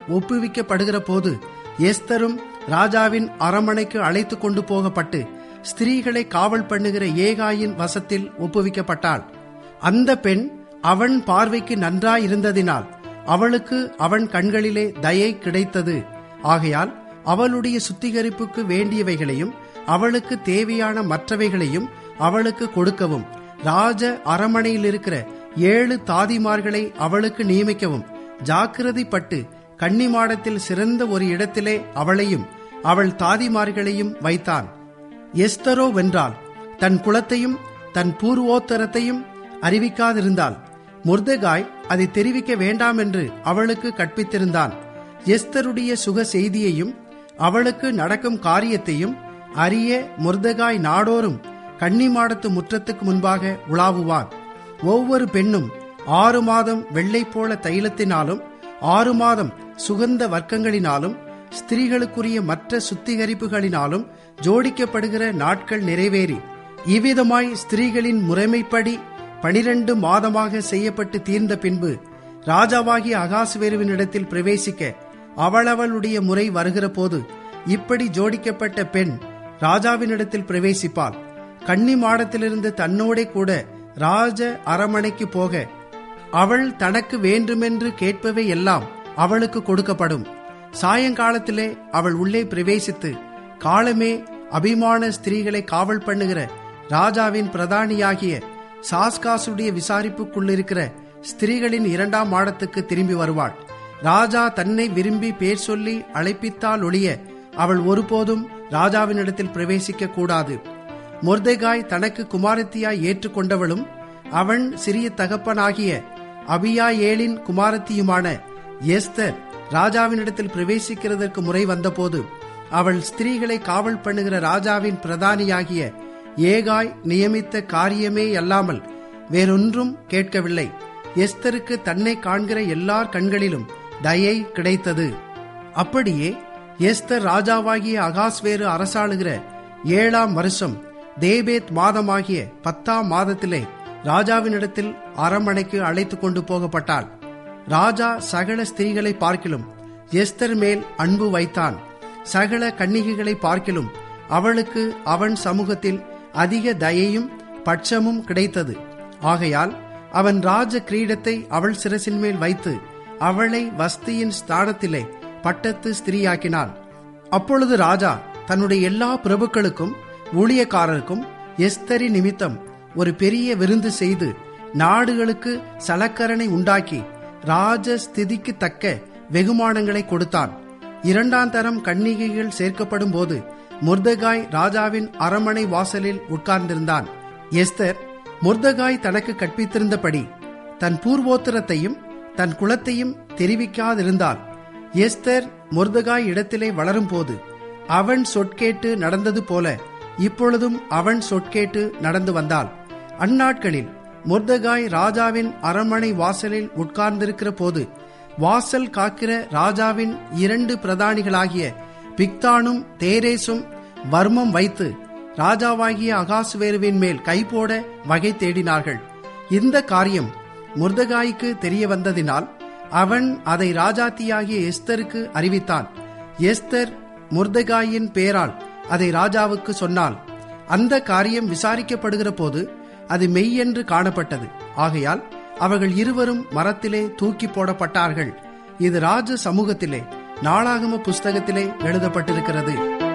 ஒப்புவிக்கப்படுகிற போது எஸ்தரும் ராஜாவின் அரமனைக்கு அழைத்து கொண்டு போகப்பட்டு ஸ்திரீகளை காவல் பண்ணுகிற ஏகாயின் வசத்தில் ஒப்புவிக்கப்பட்டாள் அந்த பெண் அவன் பார்வைக்கு நன்றாயிருந்ததினால் அவளுக்கு அவன் கண்களிலே தயை கிடைத்தது ஆகையால் அவளுடைய சுத்திகரிப்புக்கு வேண்டியவைகளையும் அவளுக்கு தேவையான மற்றவைகளையும் அவளுக்கு கொடுக்கவும் ராஜ அரமனையில் இருக்கிற ஏழு தாதிமார்களை அவளுக்கு நியமிக்கவும் ஜாக்கிரதைப்பட்டு கன்னிமாடத்தில் சிறந்த ஒரு இடத்திலே அவளையும் அவள் தாதிமார்களையும் வைத்தான் எஸ்தரோ வென்றால் தன் குலத்தையும் தன் பூர்வோத்தரத்தையும் அறிவிக்காதிருந்தாள் முர்தகாய் அதை தெரிவிக்க வேண்டாம் என்று அவளுக்கு கற்பித்திருந்தான் எஸ்தருடைய சுக செய்தியையும் அவளுக்கு நடக்கும் காரியத்தையும் அறிய முர்தகாய் நாடோறும் கன்னிமாடத்து முற்றத்துக்கு முன்பாக உலாவுவான் ஒவ்வொரு பெண்ணும் ஆறு மாதம் வெள்ளை போல தைலத்தினாலும் ஆறு மாதம் சுகந்த வர்க்கங்களினாலும் ஸ்திரீகளுக்குரிய மற்ற சுத்திகரிப்புகளினாலும் ஜோடிக்கப்படுகிற நாட்கள் நிறைவேறி இவ்விதமாய் ஸ்திரீகளின் முறைமைப்படி பனிரெண்டு மாதமாக செய்யப்பட்டு தீர்ந்த பின்பு ராஜாவாகிய அகாசுவேருவினிடத்தில் பிரவேசிக்க அவளவளுடைய முறை வருகிற போது இப்படி ஜோடிக்கப்பட்ட பெண் ராஜாவினிடத்தில் பிரவேசிப்பாள் கன்னி மாடத்திலிருந்து தன்னோடே கூட ராஜ அரமனைக்கு போக அவள் தனக்கு வேண்டுமென்று கேட்பவை எல்லாம் அவளுக்கு கொடுக்கப்படும் சாயங்காலத்திலே அவள் உள்ளே பிரவேசித்து காலமே அபிமான ஸ்திரீகளை காவல் பண்ணுகிற ராஜாவின் பிரதானியாகிய சாஸ்காசுடைய விசாரிப்புக்குள்ளிருக்கிற ஸ்திரீகளின் இரண்டாம் மாடத்துக்கு திரும்பி வருவாள் ராஜா தன்னை விரும்பி பேர் சொல்லி அழைப்பித்தால் ஒழிய அவள் ஒருபோதும் ராஜாவினிடத்தில் பிரவேசிக்க கூடாது மொர்தெகாய் தனக்கு குமாரத்தியாய் ஏற்றுக்கொண்டவளும் அவன் சிறிய தகப்பனாகிய அபியாயேலின் குமாரத்தியுமான எஸ்தர் ராஜாவினிடத்தில் பிரவேசிக்கிறதற்கு முறை வந்தபோது அவள் ஸ்திரீகளை காவல் பண்ணுகிற ராஜாவின் பிரதானியாகிய ஏகாய் நியமித்த காரியமே அல்லாமல் வேறொன்றும் கேட்கவில்லை எஸ்தருக்கு தன்னை காண்கிற எல்லார் கண்களிலும் தயை கிடைத்தது அப்படியே எஸ்தர் ராஜாவாகிய அகாஸ்வேறு அரசாளுகிற ஏழாம் வருஷம் தேபேத் மாதமாகிய பத்தாம் மாதத்திலே ராஜாவினிடத்தில் அரண்மனைக்கு அழைத்து கொண்டு போகப்பட்டாள் ராஜா சகல ஸ்திரீகளை பார்க்கிலும் எஸ்தர் மேல் அன்பு வைத்தான் சகல கன்னிகைகளை பார்க்கிலும் அவளுக்கு அவன் சமூகத்தில் அதிக தயையும் பட்சமும் கிடைத்தது ஆகையால் அவன் ராஜ கிரீடத்தை அவள் சிரசின் மேல் வைத்து அவளை வஸ்தியின் ஸ்தானத்திலே பட்டத்து ஸ்திரீயாக்கினான் அப்பொழுது ராஜா தன்னுடைய எல்லா பிரபுக்களுக்கும் ஊழியக்காரருக்கும் எஸ்தரி நிமித்தம் ஒரு பெரிய விருந்து செய்து நாடுகளுக்கு சலக்கரணை உண்டாக்கி ராஜ ஸ்திதிக்கு தக்க வெகுமானங்களை கொடுத்தான் இரண்டாம் தரம் கன்னிகைகள் சேர்க்கப்படும் போது முர்தகாய் ராஜாவின் அரமனை வாசலில் உட்கார்ந்திருந்தான் எஸ்தர் முர்தகாய் தனக்கு கற்பித்திருந்தபடி தன் பூர்வோத்தரத்தையும் தன் குலத்தையும் தெரிவிக்காதிருந்தாள் எஸ்தர் முர்தகாய் இடத்திலே வளரும் போது அவன் சொற்கேட்டு நடந்தது போல இப்பொழுதும் அவன் சொற்கேட்டு நடந்து வந்தாள் அந்நாட்களில் முர்தகாய் ராஜாவின் அரண்மனை வாசலில் உட்கார்ந்திருக்கிற போது வாசல் காக்கிற ராஜாவின் இரண்டு பிரதானிகளாகிய பிக்தானும் தேரேசும் வர்மம் வைத்து ராஜாவாகிய அகாசுவேருவின் மேல் கைபோட வகை தேடினார்கள் இந்த காரியம் முர்தகாய்க்கு தெரிய வந்ததினால் அவன் அதை ராஜாத்தியாகிய எஸ்தருக்கு அறிவித்தான் எஸ்தர் முர்தகாயின் பேரால் அதை ராஜாவுக்கு சொன்னாள் அந்த காரியம் விசாரிக்கப்படுகிற போது அது மெய்யென்று காணப்பட்டது ஆகையால் அவர்கள் இருவரும் மரத்திலே தூக்கி போடப்பட்டார்கள் இது ராஜ சமூகத்திலே நாளாகம புஸ்தகத்திலே எழுதப்பட்டிருக்கிறது